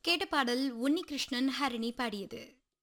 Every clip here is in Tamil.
கேட்ட பாடல் உன்னிகிருஷ்ணன் ஹரிணி பாடியது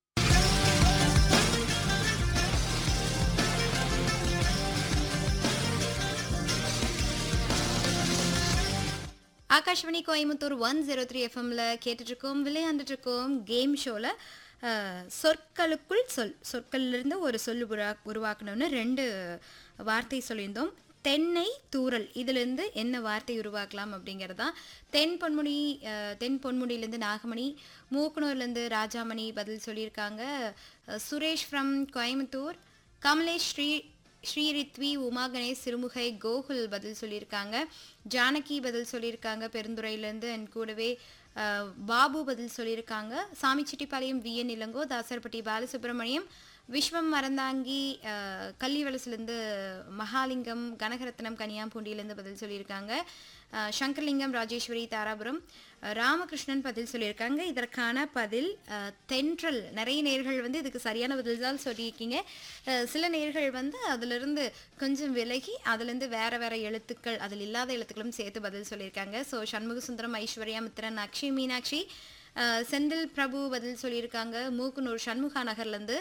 Akashvani Coimbatore one zero three எஃப்எம்ல கேட்டுட்டு இருக்கோம் விளையாண்டுட்டு இருக்கோம் கேம் ஷோவில் சொற்களுக்குள் சொல் சொற்கள்லேருந்து ஒரு சொல் உருவா உருவாக்கணும்னு ரெண்டு வார்த்தை சொல்லியிருந்தோம் தென்னை தூறல் இதுலேருந்து என்ன வார்த்தை உருவாக்கலாம் அப்படிங்கிறது தான் தென் பொன்முடி அஹ், தென் பொன்முடியிலேருந்து நாகமணி மூக்கனூர்லேருந்து ராஜாமணி பதில் சொல்லியிருக்காங்க அஹ், சுரேஷ் ஃப்ரம் கோயம்புத்தூர் கமலேஷ் ஸ்ரீ ஸ்ரீரித்வி உமா கணேஷ் சிறுமுகை கோகுல் பதில் சொல்லியிருக்காங்க ஜானகி பதில் சொல்லியிருக்காங்க பெருந்துறையிலேருந்து அண்ட் கூடவே அஹ், பாபு பதில் சொல்லியிருக்காங்க சாமிச்செட்டிப்பாளையம் வி என் இளங்கோ தாசர்பட்டி பாலசுப்ரமணியம் விஸ்வம் மறந்தாங்கி அஹ், கள்ளிவலசுலேருந்து மகாலிங்கம் கனகரத்னம் கனியாம்பூண்டியிலேருந்து பதில் சொல்லியிருக்காங்க அஹ், சங்கர்லிங்கம் ராஜேஸ்வரி தாராபுரம் அஹ், ராமகிருஷ்ணன் பதில் சொல்லியிருக்காங்க இதற்கான பதில் அஹ், தென்றல் நிறைய நேர்கள் வந்து இதுக்கு சரியான பதில் தான் சொல்லியிருக்கீங்க அஹ், சில நேர்கள் வந்து அதிலிருந்து கொஞ்சம் விலகி அதுலேருந்து வேற வேற எழுத்துக்கள் அதில் இல்லாத எழுத்துக்களும் சேர்த்து பதில் சொல்லியிருக்காங்க ஸோ சண்முக சுந்தரம் ஐஸ்வர்யா மித்ரன் அக்ஷய் மீனாட்சி அஹ், செந்தில் பிரபு பதில் சொல்லியிருக்காங்க மூக்குனூர் சண்முகா நகர்லேருந்து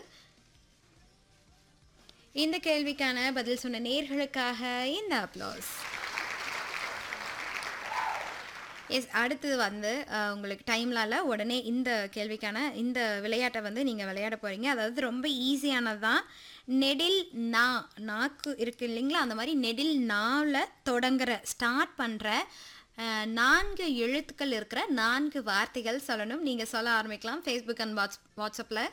இந்த கேள்விக்கான பதில் சொன்ன நேர்களுக்காக இந்த அப்ளாஸ் எஸ் அடுத்தது வந்து அஹ், உங்களுக்கு டைம்லால உடனே இந்த கேள்விக்கான இந்த விளையாட்டை வந்து நீங்கள் விளையாட போகிறீங்க அதாவது ரொம்ப ஈஸியானது தான் நெடில் நா நாக்கு இருக்கு இல்லைங்களா அந்த மாதிரி நெடில் நாவில் தொடங்குற ஸ்டார்ட் பண்ணுற நான்கு எழுத்துக்கள் இருக்கிற நான்கு வார்த்தைகள் சொல்லணும் நீங்கள் சொல்ல ஆரம்பிக்கலாம் ஃபேஸ்புக் அண்ட் வாட்ஸ் வாட்ஸ்அப்பில்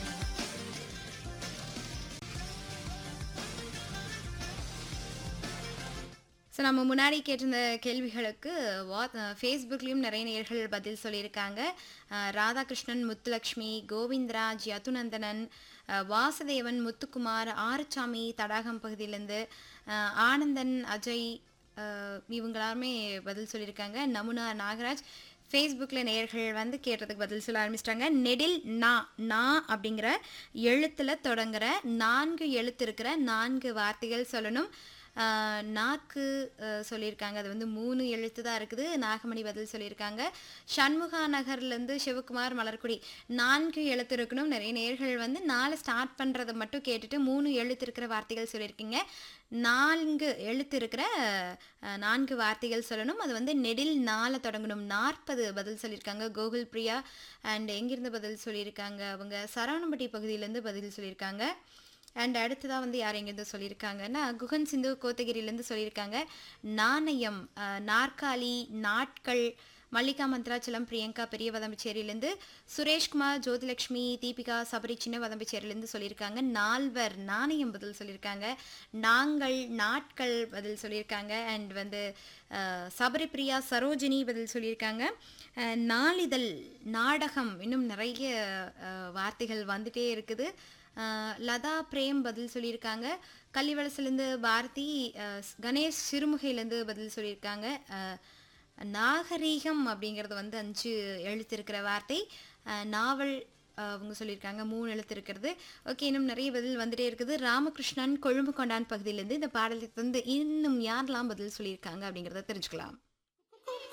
ஸோ நம்ம முன்னாடி கேட்டிருந்த கேள்விகளுக்கு வா ஃபேஸ்புக்லேயும் நிறைய நேர்கள் பதில் சொல்லியிருக்காங்க அஹ் ராதாகிருஷ்ணன் முத்துலக்ஷ்மி கோவிந்தராஜ் யதுநந்தனன் அஹ் வாசுதேவன் முத்துக்குமார் ஆறுச்சாமி தடாகம் பகுதியிலேருந்து அஹ் ஆனந்தன் அஜய் அஹ் இவங்க எல்லாருமே பதில் சொல்லியிருக்காங்க நமுனா நாகராஜ் ஃபேஸ்புக்கில் நேர்கள் வந்து கேட்டதுக்கு பதில் சொல்ல ஆரம்பிச்சிட்டாங்க நெடில் நா நா அப்படிங்கிற எழுத்தில் தொடங்குற நான்கு எழுத்து இருக்கிற நான்கு வார்த்தைகள் சொல்லணும் ஆஹ் நாக்கு ஆஹ் சொல்லியிருக்காங்க அது வந்து மூணு எழுத்து தான் இருக்குது நாகமணி பதில் சொல்லியிருக்காங்க சண்முகா நகர்லேருந்து சிவகுமார் மலர்குடி நான்கு எழுத்து இருக்கணும் நிறைய நேர்கள் வந்து நாலு ஸ்டார்ட் பண்ணுறதை மட்டும் கேட்டுட்டு மூணு எழுத்து இருக்கிற வார்த்தைகள் சொல்லியிருக்கீங்க நான்கு எழுத்து இருக்கிற ஆஹ், நான்கு வார்த்தைகள் சொல்லணும் அது வந்து நெடில் நாளை தொடங்கணும் நாற்பது பதில் சொல்லியிருக்காங்க கோகுல் பிரியா அண்ட் எங்கிருந்து பதில் சொல்லியிருக்காங்க அவங்க சரவணம்பட்டி பகுதியிலேருந்து பதில் சொல்லியிருக்காங்க அண்ட் அடுத்ததாக வந்து யார் எங்கேருந்து சொல்லியிருக்காங்கன்னா குகன் சிந்து கோத்தகிரிலேருந்து சொல்லியிருக்காங்க நாணயம் அஹ், நாற்காலி நாட்கள் மல்லிகா மந்த்ராச்சலம் பிரியங்கா பெரிய வதம்பிச்சேரியிலேருந்து சுரேஷ்குமார் ஜோதிலக்ஷ்மி தீபிகா சபரி சின்ன வதம்பிச்சேரியிலேருந்து சொல்லியிருக்காங்க நால்வர் நாணயம் பதில் சொல்லியிருக்காங்க நாங்கள் நாட்கள் பதில் சொல்லியிருக்காங்க அண்ட் வந்து அஹ், சபரி பிரியா சரோஜினி பதில் சொல்லியிருக்காங்க அஹ், நாளிதழ் நாடகம் இன்னும் நிறைய அஹ், வார்த்தைகள் வந்துட்டே இருக்குது அஹ் லதா பிரேம் பதில் சொல்லியிருக்காங்க கள்ளிவளசுலேருந்து பாரதி அஹ் ஸ்- கணேஷ் சிறுமுகையிலேருந்து பதில் சொல்லியிருக்காங்க அஹ் நாகரீகம் அப்படிங்கிறது வந்து அஞ்சு எழுத்து இருக்கிற வார்த்தை அஹ் நாவல் அஹ் அவங்க சொல்லியிருக்காங்க மூணு எழுத்து இருக்கிறது ஓகே இன்னும் நிறைய பதில் வந்துட்டே இருக்குது ராமகிருஷ்ணன் கொழும்பு கொண்டான் பகுதியிலேருந்து இந்த பாடலுக்கு வந்து இன்னும் யாரெல்லாம் பதில் சொல்லியிருக்காங்க அப்படிங்கிறத தெரிஞ்சுக்கலாம்